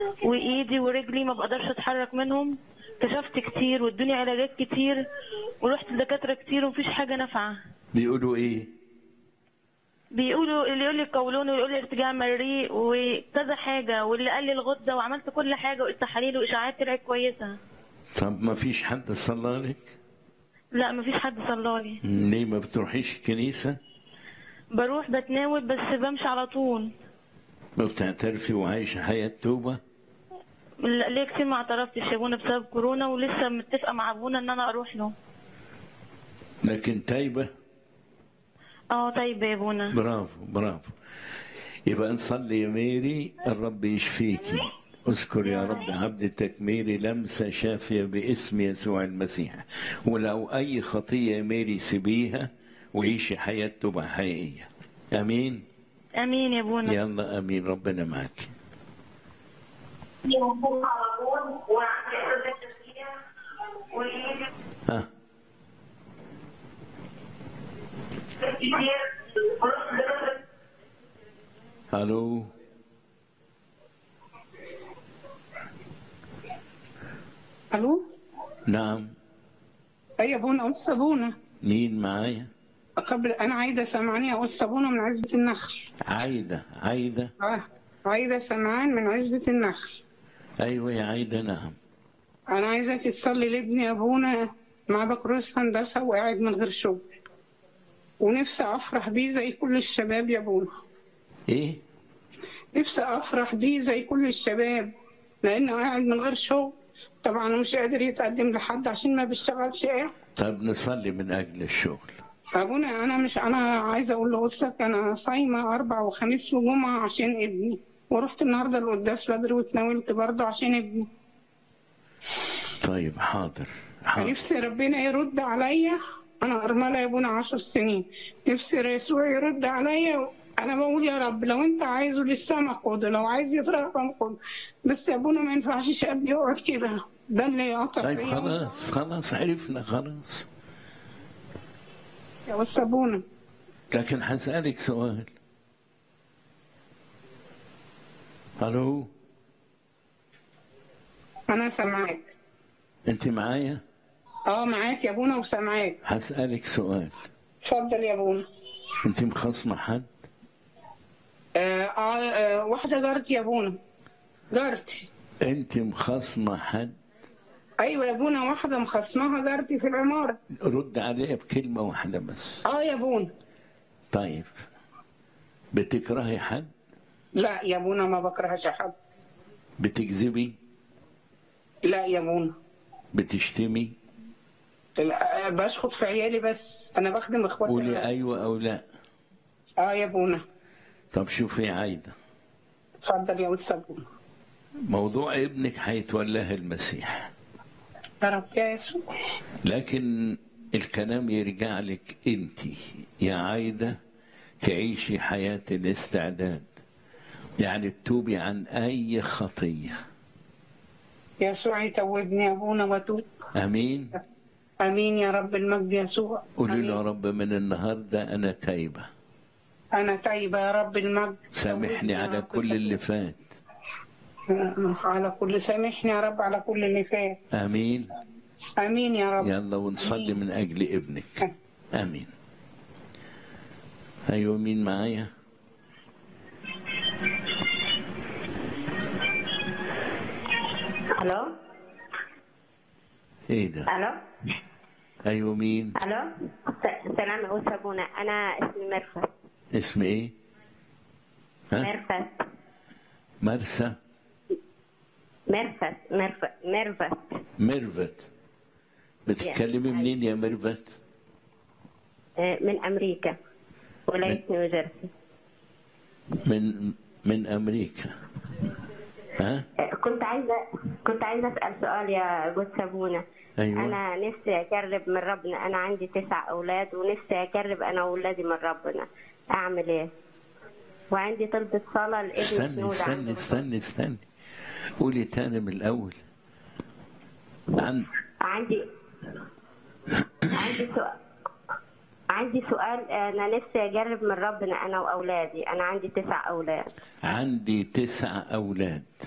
وايدي ورجلي ما بقدرش اتحرك منهم كشفت كتير وادوني علاجات كتير ورحت لدكاتره كتير ومفيش حاجه نافعه بيقولوا ايه بيقولوا اللي يقول لي قولون واللي يقول لي ارتجاع مريء وكذا حاجه واللي قال لي الغده وعملت كل حاجه والتحاليل واشاعات طلعت كويسه طب ما فيش حد صلى لك لا مفيش حد صلى لي ليه ما بتروحيش الكنيسة بروح بتناول بس بمشي على طول ما بتعترفي وعايشة حياة توبة لا، ليه كتير ما اعترفتش يا ابونا بسبب كورونا ولسه متفقه مع ابونا ان انا اروح له لكن تايبة اه طيب يا ابونا برافو برافو يبقى نصلي يا ميري الرب يشفيكي اذكر يا رب عبدتك ميري لمسة شافية باسم يسوع المسيح ولو أي خطية يا ميري سيبيها وعيشي حياة توبة حقيقية أمين امين يا ابونا يلا أمين ربنا معك ها ألو الو نعم اي ابونا قول صابونه مين معايا قبل انا عايده سمعاني اقول صابونه من عزبه النخل عايدة عايدة اه عايده سمعان من عزبه النخل أيوة يا عايدة نعم انا عايزك تصلي لابني يا ابونا مع بكالوريوس هندسه وقاعد من غير شغل ونفسي افرح بيه زي كل الشباب يا ابونا إيه نفسي افرح بيه زي كل الشباب لانه قاعد من غير شغل طبعا مش قادر يتقدم لحد عشان ما بيشتغلش ايه طب نصلي من أجل الشغل ابونا انا مش انا عايزه اقول لقدسك انا صايمه اربع وخميس وجمعه عشان ابني ورحت النهارده القداس بدري واتناولت برضه عشان ابني طيب حاضر حاضر نفسي ربنا يرد عليا انا ارمله يا ابونا عشر سنين نفسي يسوع يرد عليا انا بقول يا رب لو انت عايزه للسما خده لو عايز يترقم خده بس يا ابونا ما ينفعش شاب يقعد كده ده اللي يقطع طيب فيا. خلاص خلاص عرفنا خلاص يا بس ابونا لكن هسألك سؤال ألو انا سامعاك أنت معايا اه معاك يا ابونا وسامعاك هسألك سؤال اتفضل يا ابونا أنت مخصمة حد آه آه آه واحده جارتي يا ابونا جارتي أنت مخصمة حد ايوه يا ابونا واحده مخصمها جارتي في العماره رد عليها بكلمة واحدة بس اه يا ابونا طيب بتكرهي حد لا يا ابونا ما بكرهش حد بتكذبي لا يا ابونا بتشتمي لا، بشخط في عيالي بس انا بخدم اخواتي قولي أيوة أو لا اه يا ابونا طب شوفي يا عايدة اتفضل يا ولد ابونا موضوع ابنك هيتولاه المسيح يا رب يا يسوع لكن الكلام يرجع لك انت يا عايدة تعيشي حياة الاستعداد يعني تتوبي عن أي خطية يسوع يتوبني يا ابونا واتوب أمين امين يا رب المجد يسوع قولي له يا آمين. رب من النهاردة أنا تايبة انا تايبه يا رب المجد سامحني توبني يا على رب. كل اللي فات على كل سامحني يا رب على كل اللي فات أمين امين يا رب يلا ونصلي من أجل ابنك آمين أيوة مين معايا الو إيه ده الو أيوة مين الو س- سلام يا أستاذ بونا انا اسمي مرفت اسم إيه ها مرفت مرسى مرفت مرفت مرفت ميرفت بتتكلمي منين يا ميرفت آه، من امريكا ولايه نيوجيرسي من من امريكا ها آه، كنت عايزه كنت عايزه اسال سؤال يا جوز سابونا أيوة. انا نفسي اجرب من ربنا انا عندي تسع اولاد ونفسي اجرب انا واولادي من ربنا اعمل ايه وعندي طلبة صلاة لابني استني سنود استني عنده استني استني قولي تاني من الاول عن عندي عندي سؤال عندي سؤال انا نفسي اجرب من ربنا انا واولادي انا عندي تسع اولاد عندي تسع اولاد